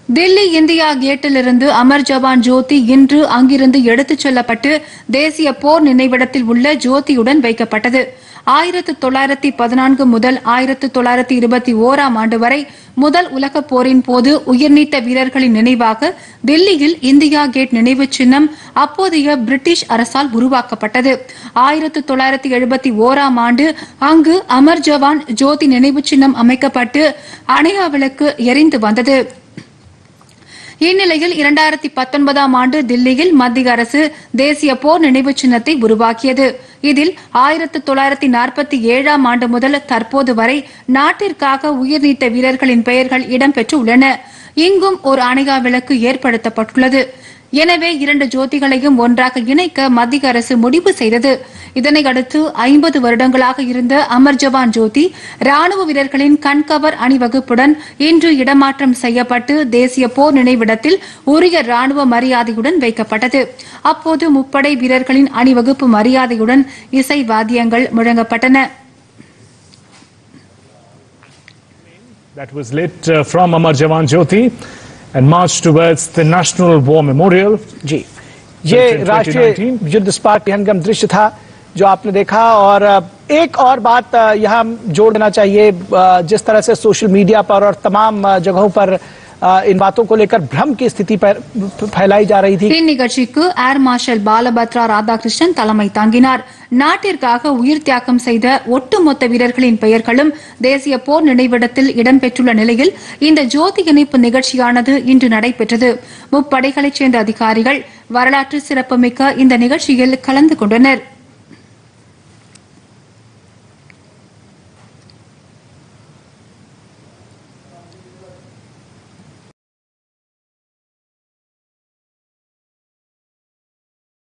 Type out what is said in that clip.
Delhi India கேட்டிலிருந்து அமர் ஜவான் ஜோதி இன்று அங்கிருந்து எடுத்துச் செல்லப்பட்டு தேசிய போர் நினைவிடத்தில் உள்ள ஜோதியுடன் வைக்கப்பட்டது ஆயிரத்து தொள்ளாயிரத்தி பதினான்கு முதல் ஆயிரத்து தொள்ளாயிரத்தி இருபத்தி ஓராம் ஆண்டு வரை முதல் உலகப் போரின் போது உயிர்நீத்த வீரர்களின் நினைவாக தில்லியில் இந்தியா கேட் நினைவு சின்னம் அப்போதைய பிரிட்டிஷ் அரசால் உருவாக்கப்பட்டது ஆயிரத்து தொள்ளாயிரத்தி எழுபத்தி ஓராம் ஆண்டு அங்கு அமர் ஜவான் ஜோதி நினைவு சின்னம் அமைக்கப்பட்டு அணையா விளக்கு எரிந்து வந்தது இந்நிலையில் இரண்டாயிரத்தி பத்தொன்பதாம் ஆண்டு தில்லியில் மத்திய அரசு தேசிய போர் நினைவு சின்னத்தை உருவாக்கியது இதில் ஆயிரத்து தொள்ளாயிரத்தி நாற்பத்தி ஏழாம் ஆண்டு முதல் தற்போது வரை நாட்டிற்காக உயிர் நீத்த வீரர்களின் பெயர்கள் இடம்பெற்றுள்ளன இங்கும் ஒரு அணையா விளக்கு ஏற்படுத்தப்பட்டுள்ளது எனவே இரண்டு ஜோதிகளையும் ஒன்றாக இணைக்க மத்திய அரசு முடிவு செய்தது இதனையடுத்து ஐம்பது வருடங்களாக இருந்த அமர் ஜவான் ஜோதி ராணுவ வீரர்களின் கண்கவர் அணிவகுப்புடன் இன்று இடமாற்றம் செய்யப்பட்டு தேசிய போர் நினைவிடத்தில் உரிய ராணுவ மரியாதையுடன் வைக்கப்பட்டது அப்போது முப்படை வீரர்களின் அணிவகுப்பு மரியாதையுடன் இசை வாத்தியங்கள் முழங்கப்பட்டன that was lit uh, from Amar Jawan Jyoti and marched towards the National War Memorial. जी ये Written राष्ट्रीय 2019. युद्ध स्मारक विहंगम दृश्य था जो आपने देखा और अ, एक और बात अ, यहाँ जोड़ देना चाहिए अ, जिस तरह से सोशल मीडिया पर और तमाम अ, जगहों पर अ, इन बातों को लेकर भ्रम की स्थिति पर फैलाई जा रही थी இந்நிகழ்ச்சிக்கு ஏர் மார்ஷல் பாலபத்ரா ராதாகிருஷ்ணன் தலைமை தாங்கினார் நாட்டிற்காக உயிர் தியாகம் செய்த ஒட்டுமொத்த வீரர்களின் பெயர்களும் தேசிய போர் நினைவிடத்தில் இடம்பெற்றுள்ள நிலையில் இந்த ஜோதி இணைப்பு நிகழ்ச்சியானது இன்று நடைபெற்றது முப்படைகளைச் சேர்ந்த அதிகாரிகள் வரலாற்று சிறப்புமிக்க இந்த நிகழ்ச்சியில் கலந்து கொண்டனர்